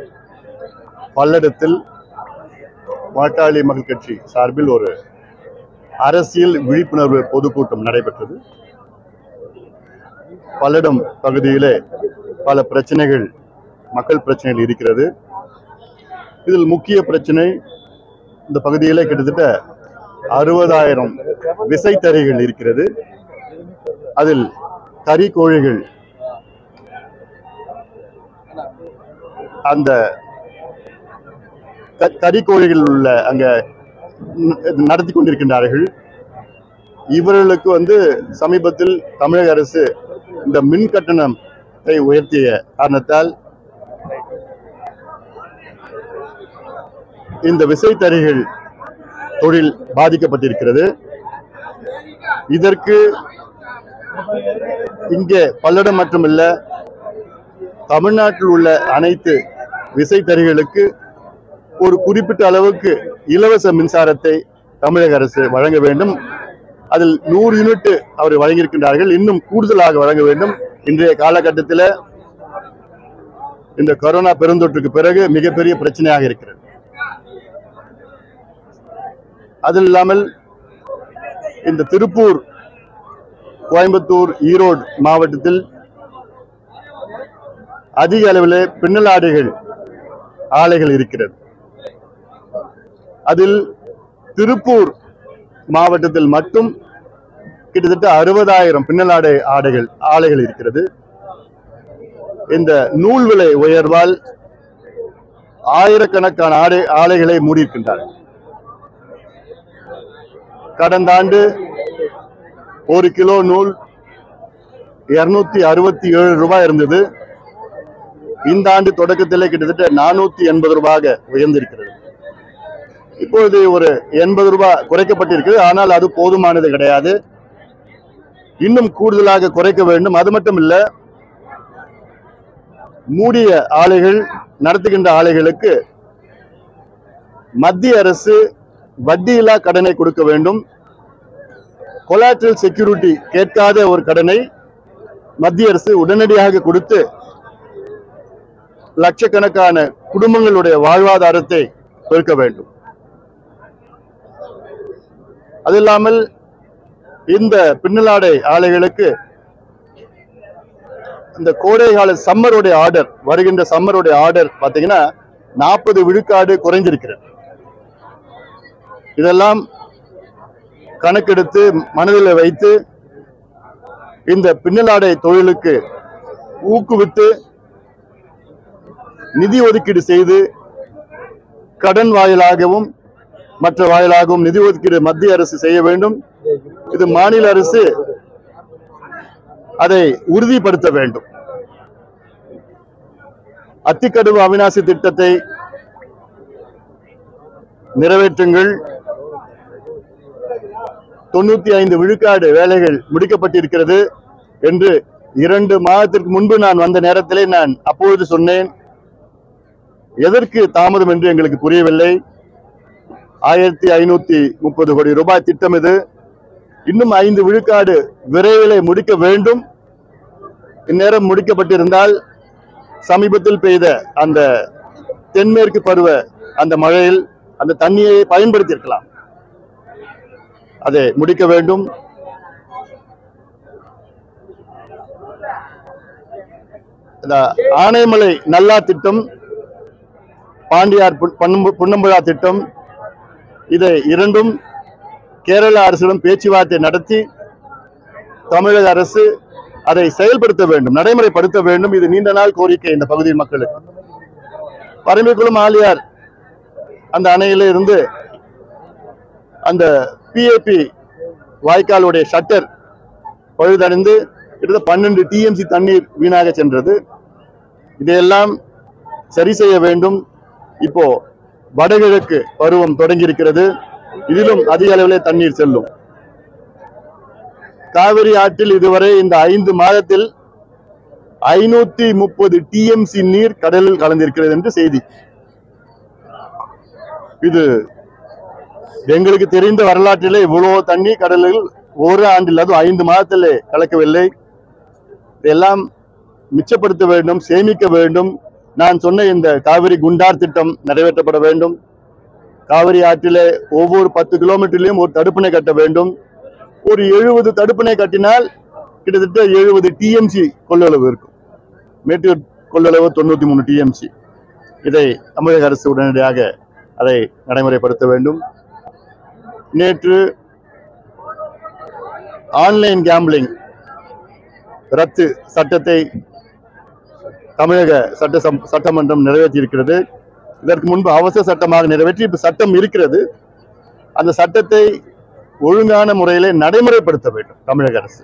பல்லடத்தில் பாட்டாளி மக்கள் கட்சி சார்பில் ஒரு அரசியல் விழிப்புணர்வு பொதுக்கூட்டம் நடைபெற்றது பல்லடம் பகுதியிலே பல பிரச்சனைகள் மக்கள் பிரச்சனைகள் இருக்கிறது இதில் முக்கிய பிரச்சனை இந்த பகுதியிலே கிட்டத்தட்ட அறுபதாயிரம் விசைத்தறிகள் இருக்கிறது அதில் கறி கோழிகள் அந்த க- கறி கோழிகள் உள்ள அங்க ந- நடத்தி கொண்டிருக்கின்றார்கள் இவர்களுக்கு வந்து சமீபத்தில் தமிழக அரசு இந்த மின் கட்டணத்தை உயர்த்திய காரணத்தால் இந்த விசைத்தறிகள் தொழில் பாதிக்கப்பட்டிருக்கிறது இதற்கு இங்கே பல்லடம் மட்டுமல்ல தமிழ்நாட்டில் உள்ள அனைத்து விசைத்தறிகளுக்கு ஒரு குறிப்பிட்ட அளவுக்கு இலவச மின்சாரத்தை தமிழக அரசு வழங்க வேண்டும் அதில் நூறு யூனிட் அவர் வழங்கியிருக்கின்றார்கள் இன்னும் கூடுதலாக வழங்க வேண்டும் இன்றைய காலகட்டத்தில் இந்த கொரோனா பெருந்தொற்றுக்கு பிறகு மிகப்பெரிய பிரச்சனையாக இருக்கிறது அது இல்லாமல் இந்த திருப்பூர் கோயம்புத்தூர் ஈரோடு மாவட்டத்தில் அதிக அளவில் பின்னலாடைகள் ஆலைகள் இருக்கிறது அதில் திருப்பூர் மாவட்டத்தில் மட்டும் கிட்டத்தட்ட அறுபதாயிரம் பின்னலாடை ஆடைகள் ஆலைகள் இருக்கிறது இந்த நூல் விலை உயர்வால் ஆயிரக்கணக்கான ஆடை ஆலைகளை மூடியிருக்கின்றார்கள் கடந்த ஆண்டு ஒரு கிலோ நூல் இருநூத்தி அறுபத்தி ஏழு ரூபாய் இருந்தது இந்த ஆண்டு தொடக்கத்திலே கிட்டத்தட்ட நானூத்தி எண்பது ரூபாயாக உயர்ந்திருக்கிறது இப்பொழுது ஒரு எண்பது ரூபாய் குறைக்கப்பட்டிருக்கிறது ஆனால் அது போதுமானது கிடையாது இன்னும் கூடுதலாக குறைக்க வேண்டும் அது மட்டும் இல்ல மூடிய ஆலைகள் நடத்துகின்ற ஆலைகளுக்கு மத்திய அரசு வட்டியில்லா கடனை கொடுக்க வேண்டும் கொலாட்ரல் செக்யூரிட்டி கேட்காத ஒரு கடனை மத்திய அரசு உடனடியாக கொடுத்து லட்சக்கணக்கான குடும்பங்களுடைய வாழ்வாதாரத்தை பெருக்க வேண்டும் அது இல்லாமல் இந்த பின்னலாடை ஆலைகளுக்கு இந்த கோடை கால சம்மருடைய ஆர்டர் வருகின்ற சம்மருடைய ஆர்டர் பாத்தீங்கன்னா நாற்பது விழுக்காடு குறைந்திருக்கிறது இதெல்லாம் கணக்கெடுத்து மனதில் வைத்து இந்த பின்னலாடை தொழிலுக்கு ஊக்குவித்து நிதி ஒதுக்கீடு செய்து கடன் வாயிலாகவும் மற்ற வாயிலாகவும் நிதி ஒதுக்கீடு மத்திய அரசு செய்ய வேண்டும் இது மாநில அரசு அதை உறுதிப்படுத்த வேண்டும் அத்திக்கடவு அவிநாசி திட்டத்தை நிறைவேற்றுங்கள் தொண்ணூத்தி ஐந்து விழுக்காடு வேலைகள் முடிக்கப்பட்டிருக்கிறது என்று இரண்டு மாதத்திற்கு முன்பு நான் வந்த நேரத்திலே நான் அப்பொழுது சொன்னேன் எதற்கு தாமதம் என்று எங்களுக்கு புரியவில்லை ஆயிரத்தி ஐநூத்தி முப்பது கோடி ரூபாய் திட்டம் இது இன்னும் ஐந்து விழுக்காடு விரைவிலே முடிக்க வேண்டும் இந்நேரம் முடிக்கப்பட்டிருந்தால் சமீபத்தில் பெய்த அந்த தென்மேற்கு பருவ அந்த மழையில் அந்த தண்ணியை பயன்படுத்தி இருக்கலாம் அதை முடிக்க வேண்டும் இந்த ஆனைமலை நல்லா திட்டம் பாண்டியார் புன்- பன்னும்பு- புன்னம்புழா திட்டம் இதை இரண்டும் கேரள அரசிடம் பேச்சுவார்த்தை நடத்தி தமிழக அரசு அதை செயல்படுத்த வேண்டும் நடைமுறைப்படுத்த வேண்டும் இது நீண்ட நாள் கோரிக்கை இந்த பகுதி மக்களுக்கு பரம்பிக்குளம் ஆலியார் அந்த அணையில இருந்து அந்த பிஏபி வாய்க்காலுடைய ஷட்டர் பழுதடைந்து கிட்டத்தட்ட பன்னெண்டு டிஎம்சி தண்ணீர் வீணாக சென்றது இதையெல்லாம் சரி செய்ய வேண்டும் இப்போ வடகிழக்கு பருவம் தொடங்கி இருக்கிறது இதிலும் அதிக அளவிலே தண்ணீர் செல்லும் காவிரி ஆற்றில் இதுவரை இந்த ஐந்து மாதத்தில் ஐநூத்தி முப்பது டிஎம்சி நீர் கடலில் கலந்திருக்கிறது என்று செய்தி இது எங்களுக்கு தெரிந்த வரலாற்றிலே இவ்வளவு தண்ணி கடலில் ஒரு ஆண்டில் அதுவும் ஐந்து மாதத்திலே கலக்கவில்லை இதெல்லாம் மிச்சப்படுத்த வேண்டும் சேமிக்க வேண்டும் நான் சொன்ன இந்த காவிரி குண்டார் திட்டம் நிறைவேற்றப்பட வேண்டும் காவிரி ஆற்றிலே ஒவ்வொரு பத்து கிலோமீட்டர்லயும் ஒரு தடுப்பணை கட்ட வேண்டும் ஒரு எழுபது தடுப்பணை கட்டினால் கிட்டத்தட்ட எழுபது டிஎம்சி கொள்ளளவு இருக்கும் மேட்டூர் கொள்ளளவு தொண்ணூத்தி மூணு டிஎம்சி இதை தமிழக அரசு உடனடியாக அதை நடைமுறைப்படுத்த வேண்டும் நேற்று ஆன்லைன் கேம்பிளிங் ரத்து சட்டத்தை தமிழக சட்ட சம்- சட்டமன்றம் நிறைவேற்றி இருக்கிறது இதற்கு முன்பு அவசர சட்டமாக நிறைவேற்றி இப்ப சட்டம் இருக்கிறது அந்த சட்டத்தை ஒழுங்கான முறையிலே நடைமுறைப்படுத்த வேண்டும் தமிழக அரசு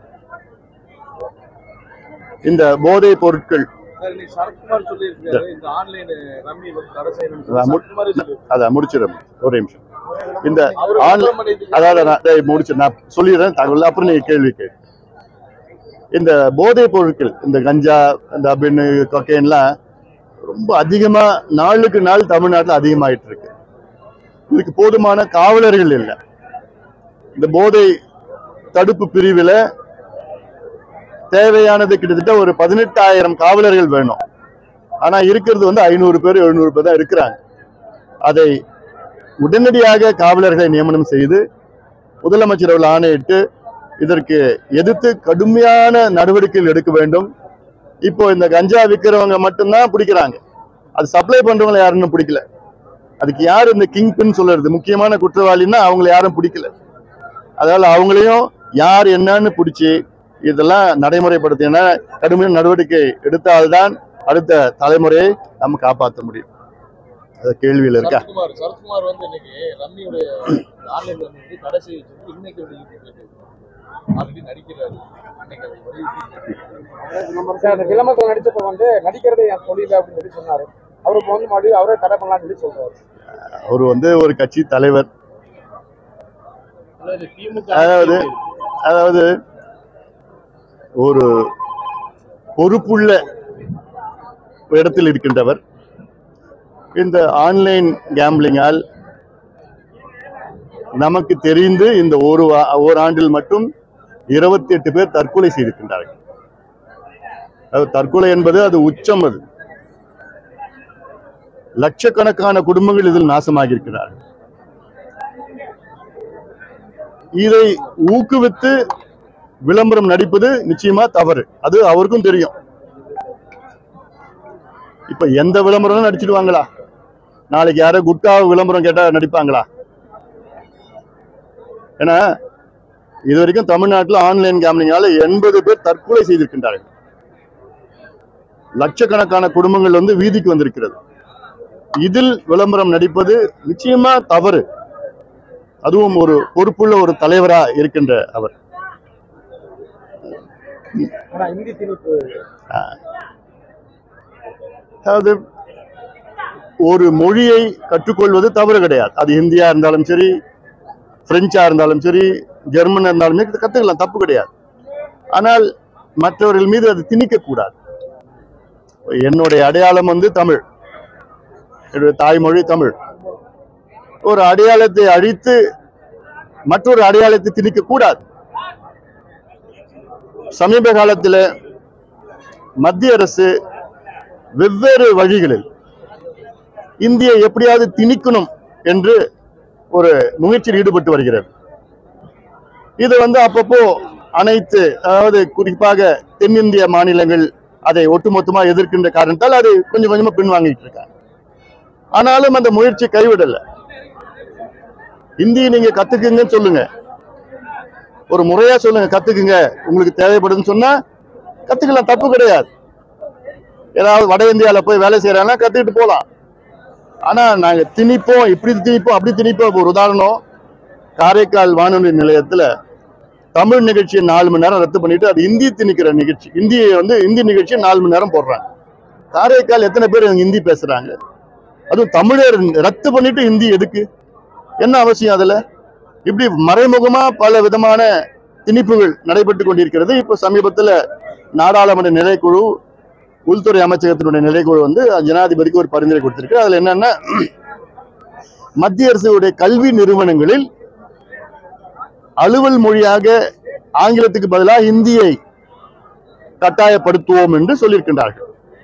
இந்த போதைப் பொருட்கள் சார், இன்னைக்கு சரத்குமார் சொல்லியிருக்காரு, இந்த ஆன்லைன் ரம்மி வந்து தடை செய்யணும்னு சொல்லி அதான் மு- சரத்குமாரே சொல்லியிருக்காரு. அதை முடிச்சிடும் ஒரே நிமிஷம் இந்த அவரு ஆன்லைன் விளம்பரம் பண்ணிட்டு அதாவது நான் டேய் முடிச்சு நான் சொல்லிடுறேன் தகவல் அப்புறம் நீங்க கேள்வி கேளு இந்த போதைப் பொருட்கள் இந்த கஞ்சா இந்த அபின்னு கொக்கைன்லாம் ரொம்ப அதிகமா நாளுக்கு நாள் தமிழ்நாட்டில் அதிகமாயிட்டு இருக்கு இதுக்கு போதுமான காவலர்கள் இல்லை இந்த போதை தடுப்பு பிரிவில் தேவையானது கிட்டத்தட்ட ஒரு பதினெட்டாயிரம் காவலர்கள் வேணும் ஆனா இருக்கிறது வந்து ஐநூறு பேர் எழுநூறு பேர் தான் இருக்கிறாங்க அதை உடனடியாக காவலர்களை நியமனம் செய்து முதலமைச்சர் அவர்கள் ஆணையிட்டு இதற்கு எதிர்த்து கடுமையான நடவடிக்கைகள் எடுக்க வேண்டும் இப்போ இந்த கஞ்சா விற்கிறவங்க மட்டும்தான் பிடிக்கிறாங்க அது சப்ளை பண்றவங்களை யாருன்னு பிடிக்கல அதுக்கு யார் இந்த கிங் பின் சொல்றது முக்கியமான குற்றவாளின்னா அவங்களை யாரும் பிடிக்கல அதனால அவங்களையும் யார் என்னன்னு பிடிச்சி இதெல்லாம் நடைமுறைப்படுத்தினா கடுமையான நடவடிக்கை எடுத்தால்தான் அடுத்த தலைமுறையை நம்ம காப்பாற்ற முடியும் அது கேள்வியில் இருக்கா சரத்குமார் சரத்குமார் வந்து இன்னைக்கு ரம்மியோட ஆன்லைன் ரம்மி வந்து தடை செய்ய சொல்லி இன்னைக்கு ஒரு யூடியூப்ல ஆல்ரெடி நடிக்கிறாரு இன்னைக்கு அது ஒரு சார் அந்த விளம்பரத்தில் நடிச்சப்ப வந்து நடிக்கிறதே என் தொழில் அப்படின்னு சொல்லி சொன்னாரு அவரு இப்போ வந்து மறுபடியும் அவரே தடை பண்ணலாம்னு சொல்லி சொல்றாரு அவர் வந்து ஒரு கட்சி தலைவர் அதாவது திமுக அதாவது அதாவது ஒரு பொறுப்புள்ள இடத்தில் இருக்கின்றவர் இந்த ஆன்லைன் கேம்பிளிங்கால் நமக்கு தெரிந்து இந்த ஒரு வா- ஓராண்டில் மட்டும் இருபத்தி எட்டு பேர் தற்கொலை செய்திருக்கின்றார்கள் அது தற்கொலை என்பது அது உச்சம் அது லட்சக்கணக்கான குடும்பங்கள் இதில் நாசமாகி இருக்கிறார்கள் இதை ஊக்குவித்து விளம்பரம் நடிப்பது நிச்சயமா தவறு அது அவருக்கும் தெரியும் இப்ப எந்த விளம்பரம் நடிச்சிடுவாங்களா நாளைக்கு யாரோ குட்கா விளம்பரம் கேட்டா நடிப்பாங்களா ஏன்னா இது வரைக்கும் தமிழ்நாட்டில் ஆன்லைன் கேம்லிங்கால எண்பது பேர் தற்கொலை செய்திருக்கின்றார்கள் லட்சக்கணக்கான குடும்பங்கள் வந்து வீதிக்கு வந்திருக்கிறது இதில் விளம்பரம் நடிப்பது நிச்சயமா தவறு அதுவும் ஒரு பொறுப்புள்ள ஒரு தலைவரா இருக்கின்ற அவர் ஆனா இந்தி திணிப்பு அதாவது ஒரு மொழியை கற்றுக்கொள்வது தவறு கிடையாது அது ஹிந்தியா இருந்தாலும் சரி பிரெஞ்சா இருந்தாலும் சரி ஜெர்மனா இருந்தாலும் சரி கத்துக்கலாம் தப்பு கிடையாது ஆனால் மற்றவர்கள் மீது அது திணிக்க கூடாது என்னுடைய அடையாளம் வந்து தமிழ் என்னுடைய தாய்மொழி தமிழ் ஒரு அடையாளத்தை அழித்து மற்றொரு அடையாளத்தை திணிக்க கூடாது சமீப காலத்தில் மத்திய அரசு வெவ்வேறு வழிகளில் இந்தியை எப்படியாவது திணிக்கணும் என்று ஒரு முயற்சியில் ஈடுபட்டு வருகிறது இது வந்து அப்பப்போ அனைத்து அதாவது குறிப்பாக தென்னிந்திய மாநிலங்கள் அதை ஒட்டுமொத்தமா எதிர்க்கின்ற காரணத்தால் அது கொஞ்சம் கொஞ்சமா பின்வாங்கிட்டு இருக்காங்க ஆனாலும் அந்த முயற்சி கைவிடல இந்தியை நீங்க கத்துக்குங்கன்னு சொல்லுங்க ஒரு முறையா சொல்லுங்க கத்துக்குங்க உங்களுக்கு தேவைப்படுதுன்னு சொன்னா கத்துக்கலாம் தப்பு கிடையாது ஏதாவது வட இந்தியால போய் வேலை செய்யறாங்கன்னா கத்துக்கிட்டு போலாம் ஆனா நாங்க திணிப்போம் இப்படி திணிப்போம் அப்படி திணிப்போம் ஒரு உதாரணம் காரைக்கால் வானொலி நிலையத்துல தமிழ் நிகழ்ச்சியை நாலு மணி நேரம் ரத்து பண்ணிட்டு அது இந்தி திணிக்கிற நிகழ்ச்சி இந்தியை வந்து இந்தி நிகழ்ச்சியை நாலு மணி நேரம் போடுறாங்க காரைக்கால் எத்தனை பேர் இங்க ஹிந்தி பேசுறாங்க அதுவும் தமிழர் ரத்து பண்ணிட்டு ஹிந்தி எதுக்கு என்ன அவசியம் அதுல இப்படி மறைமுகமா பல விதமான திணிப்புகள் நடைபெற்று கொண்டிருக்கிறது இப்ப சமீபத்துல நாடாளுமன்ற நிலைக்குழு உள்துறை அமைச்சகத்தினுடைய நிலைக்குழு வந்து ஜனாதிபதிக்கு ஒரு பரிந்துரை கொடுத்திருக்கு அதுல என்னன்னா மத்திய அரசுடைய கல்வி நிறுவனங்களில் அலுவல் மொழியாக ஆங்கிலத்துக்கு பதிலாக இந்தியை கட்டாயப்படுத்துவோம் என்று சொல்லியிருக்கின்றார்கள்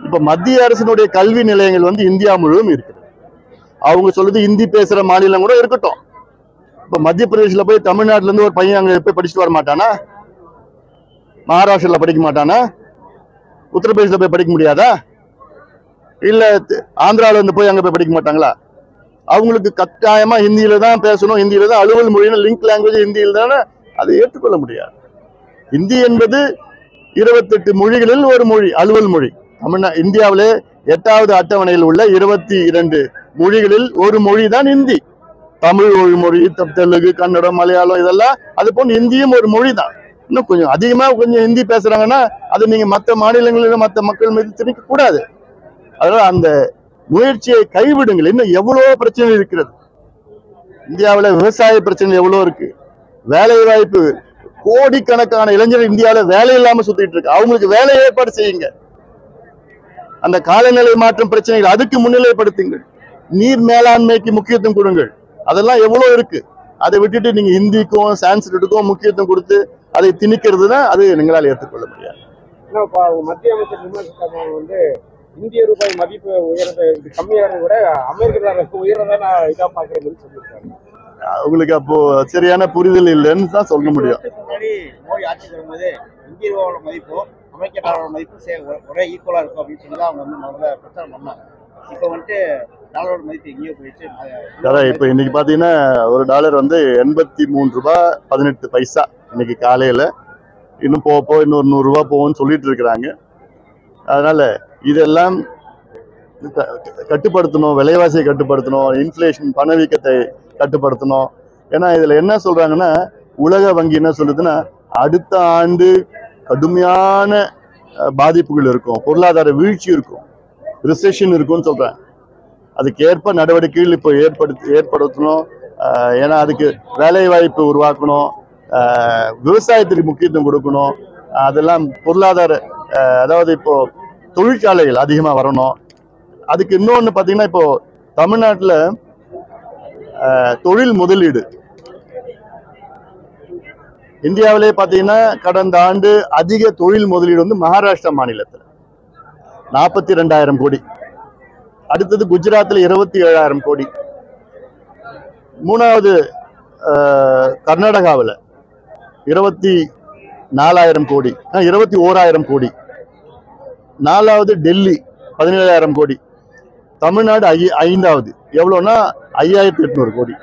இப்ப மத்திய அரசினுடைய கல்வி நிலையங்கள் வந்து இந்தியா முழுவதும் இருக்குது அவங்க சொல்லுது ஹிந்தி பேசுற மாநிலம் கூட இருக்கட்டும் இப்ப மத்திய பிரதேஷ்ல போய் தமிழ்நாட்டுல இருந்து ஒரு பையன் அங்க போய் படிச்சுட்டு வர மாட்டானா மகாராஷ்டிரால படிக்க மாட்டானா உத்தரப்பிரதேசல போய் படிக்க முடியாதா இல்ல த- ஆந்திரால இருந்து போய் அங்க போய் படிக்க மாட்டாங்களா அவங்களுக்கு கட்டாயமா ஹிந்தியில தான் பேசணும் ஹிந்தியில தான் அலுவல் மொழின்னு லிங்க் லாங்குவேஜ் ஹிந்தியில் தானே அதை ஏற்றுக்கொள்ள முடியாது ஹிந்தி என்பது இருபத்தெட்டு மொழிகளில் ஒரு மொழி அலுவல் மொழி தமிழ்நா இந்தியாவிலே எட்டாவது அட்டவணையில் உள்ள இருபத்தி இரண்டு மொழிகளில் ஒரு மொழி தான் ஹிந்தி தமிழ் ஒரு மொழி த- தெலுங்கு கன்னடம் மலையாளம் இதெல்லாம் அது போன்று ஹிந்தியும் ஒரு மொழி தான் இன்னும் கொஞ்சம் அதிகமா கொஞ்சம் ஹிந்தி பேசுறாங்கன்னா அது நீங்க மற்ற மாநிலங்களில் மற்ற மக்கள் மீது திணிக்க கூடாது அதனால அந்த முயற்சியை கைவிடுங்கள் இன்னும் எவ்வளவோ பிரச்சனை இருக்கிறது இந்தியாவுல விவசாய பிரச்சனை எவ்வளவு இருக்கு வேலை வாய்ப்பு கோடிக்கணக்கான இளைஞர் இந்தியாவுல வேலை இல்லாம சுத்திட்டு இருக்கு அவங்களுக்கு வேலை ஏற்பாடு செய்யுங்க அந்த காலநிலை மாற்றம் பிரச்சனைகள் அதுக்கு முன்னிலைப்படுத்துங்கள் நீர் மேலாண்மைக்கு முக்கியத்துவம் கொடுங்கள் அதெல்லாம் எவ்வளவு இருக்கு அதை விட்டுட்டு நீங்க ஹிந்திக்கும் சான்ஸ்கிரிட்டுக்கும் முக்கியத்துவம் கொடுத்து அதை திணிக்கிறது தான் அது நீங்களால் ஏற்றுக்கொள்ள முடியாது ஏன்னா இப்ப மத்திய அமைச்சர் நிர்மலா சீதாராமன் வந்து இந்திய ரூபாய் மதிப்பு உயரத்தை இது கம்மியாகிறத விட அமெரிக்க டாலர் உயரதை நான் இதா பாக்குறேன்னு சொல்லியிருக்காரு அவங்களுக்கு அப்போ சரியான புரிதல் இல்லைன்னு தான் சொல்ல முடியும் வருஷத்துக்கு முன்னாடி மோடி ஆட்சிக்கு வரும்போது இந்திய ரூபாவோட மதிப்பும் அமெரிக்க டாலரோட மதிப்பும் சே- ஒ- ஒரே ஈக்குவலா இருக்கும் அப்படின்னு சொல்லி தான் அவங்க வந்து முதல்ல பிரச்சாரம் பண்ணாங்க இப்போ வந்துட்டு டாலரோட மதிப்பு எங்கேயோ போயிடுச்சு அதான் இப்போ இன்னைக்கு பார்த்தீங்கன்னா ஒரு டாலர் வந்து எண்பத்தி மூணு ரூபாய் பதினெட்டு பைசா இன்னைக்கு காலையில் இன்னும் போக போக இன்னொரு நூறுரூவா போகும்னு சொல்லிட்டு இருக்கிறாங்க அதனால இதெல்லாம் க- க- கட்டுப்படுத்தணும் விலைவாசியை கட்டுப்படுத்தணும் இன்ஃப்ளேஷன் பணவீக்கத்தை கட்டுப்படுத்தணும் ஏன்னா இதில் என்ன சொல்றாங்கன்னா உலக வங்கி என்ன சொல்லுதுன்னா அடுத்த ஆண்டு கடுமையான அஹ், பாதிப்புகள் இருக்கும் பொருளாதார வீழ்ச்சி இருக்கும் ரிசெஷன் இருக்கும்னு சொல்றாங்க அதுக்கேற்ப நடவடிக்கைகள் இப்போ ஏற்படுத்தி ஏற்படுத்தணும் ஆஹ் ஏன்னா அதுக்கு வேலை வாய்ப்பு உருவாக்கணும் ஆஹ் விவசாயத்துக்கு முக்கியத்துவம் கொடுக்கணும் ஆஹ் அதெல்லாம் பொருளாதார ஆஹ் அதாவது இப்போ தொழிற்சாலைகள் அதிகமாக வரணும் அதுக்கு இன்னொன்று பார்த்தீங்கன்னா இப்போ தமிழ்நாட்டில் தொழில் முதலீடு இந்தியாவிலே பார்த்தீங்கன்னா கடந்த ஆண்டு அதிக தொழில் முதலீடு வந்து மகாராஷ்டிரா மாநிலத்தில் நாற்பத்தி ரெண்டாயிரம் கோடி அடுத்தது குஜராத்தில் இருபத்தி ஏழாயிரம் கோடி மூணாவது அஹ், கர்நாடகாவில் இருபத்தி நாலாயிரம் கோடி அஹ், இருபத்தி ஓராயிரம் கோடி நாலாவது டெல்லி பதினேழாயிரம் கோடி தமிழ்நாடு ஐ ஐந்தாவது எவ்வளோன்னா ஐயாயிரத்தி எட்நூறு கோடி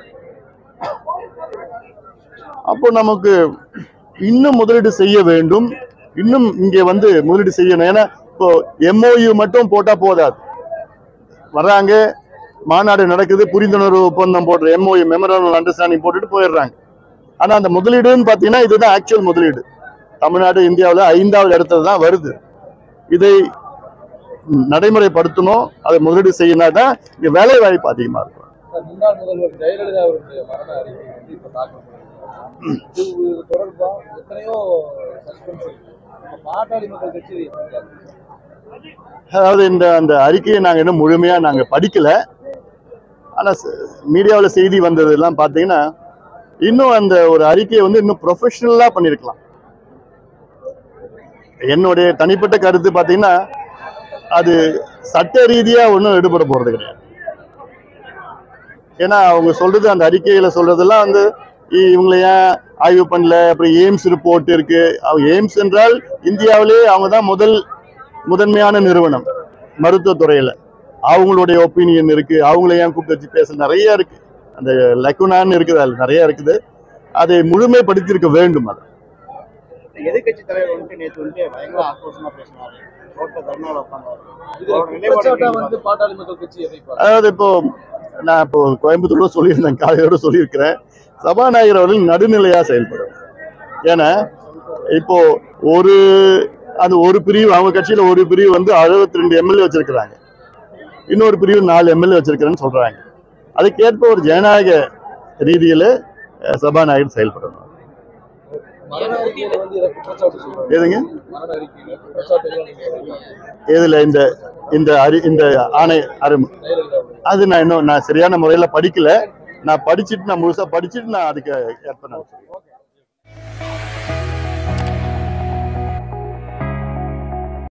அப்போ நமக்கு இன்னும் முதலீடு செய்ய வேண்டும் இன்னும் இங்கே வந்து முதலீடு செய்யணும் ஏன்னா இப்போ எம்ஓயு மட்டும் போட்டா போதாது வர்றாங்க மாநாடு நடக்குது புரிந்துணர்வு ஒப்பந்தம் போடுற எம்ஓயு மெமரல் அண்டர்ஸ்டாண்டிங் போட்டுட்டு போயிடுறாங்க ஆனா அந்த முதலீடுன்னு பார்த்தீங்கன்னா இதுதான் ஆக்சுவல் முதலீடு தமிழ்நாடு இந்தியாவில் ஐந்தாவது இடத்துல தான் வருது இதை நடைமுறைப்படுத்தணும் அதை முதலீடு செய்யணும் தான் இங்க வேலை வாய்ப்பு அதிகமா இருக்கும் முன்னாள் முதல்வர் ஜெயலலிதா அவருடைய மரண அறிக்கை வந்து இப்ப தாக்கல் பண்ணிருக்காங்க இது தொடர்பா எத்தனையோ சஸ்பென்ஸ் இருக்கு இப்ப பாட்டாளி மக்கள் கட்சி இதை எப்படி பார்க்குது? அதாவது இந்த அந்த அறிக்கையை நாங்கள் இன்னும் முழுமையாக நாங்கள் படிக்கல ஆனால் மீடியாவில் செய்தி வந்ததெல்லாம் பார்த்தீங்கன்னா இன்னும் அந்த ஒரு அறிக்கையை வந்து இன்னும் ப்ரொஃபஷனலாக பண்ணியிருக்கலாம் என்னுடைய தனிப்பட்ட கருத்து பார்த்தீங்கன்னா அது சட்ட ரீதியாக ஒன்றும் எடுபட போகிறது கிடையாது ஏன்னா அவங்க சொல்றது அந்த அறிக்கையில் சொல்றதெல்லாம் வந்து இ- இவங்களை ஏன் ஆய்வு பண்ணல அப்புறம் எய்ம்ஸ் ரிப்போர்ட் இருக்கு அவங்க எய்ம்ஸ் என்றால் இந்தியாவிலே அவங்க தான் முதல் முதன்மையான நிறுவனம் மருத்துவத்துறையில அவங்களுடைய ஒப்பீனியன் இருக்கு அவங்கள ஏன் கூப்பிட்டு வச்சு பேச நிறைய இருக்கு அந்த லக்குனான்னு இருக்குது அதுல நிறைய இருக்குது அதை முழுமைப்படுத்தியிருக்க வேண்டும் அது எதிர்கட்சி தலைவர் வந்துட்டு நேற்று வந்துட்டு பயங்கர ஆக்ரோஷமா பேசினாரு ரோட்ல தர்ணாவில் உட்காந்தாரு இதுல அவரோட நிலைப்பாடு குற்றச்சாட்டா எப்படி வந்து பாட்டாளி மக்கள் கட்சி எதை பார்க்குது? அதாவது இப்போ நான் இப்போ கோயம்புத்தூர்ல சொல்லியிருந்தேன் காலையோட சொல்லியிருக்கிறேன் சபாநாயகர் அவர்கள் நடுநிலையா செயல்படும் ஏன்னா இப்போ ஒரு அந்த ஒரு பிரிவு அவங்க கட்சியில ஒரு பிரிவு வந்து அறுபத்தி ரெண்டு எம்எல்ஏ வச்சிருக்கிறாங்க இன்னொரு பிரிவு நாலு எம்எல்ஏ வச்சிருக்கிறேன்னு சொல்றாங்க அதுக்கேற்ப ஒரு ஜனநாயக ரீதியில அஹ், சபாநாயகர் செயல்படணும் மரண அறிக்கையில வந்து இதை குற்றச்சாட்டு சொல்றாங்க எதுங்க மரண அறிக்கையில குற்றச்சாட்டுகள் நீங்க சொல்றீங்க. எதுல இந்த இந்த அறி இந்த ஆணை அரும் ஜெயலலிதா அவர்கள். அது நான் இன்னும் நான் சரியான முறையில படிக்கல நான் படிச்சுட்டு நான் முழுசா படிச்சுட்டு நான் அதுக்கு ஏற்ப நான் சொல்றேன்.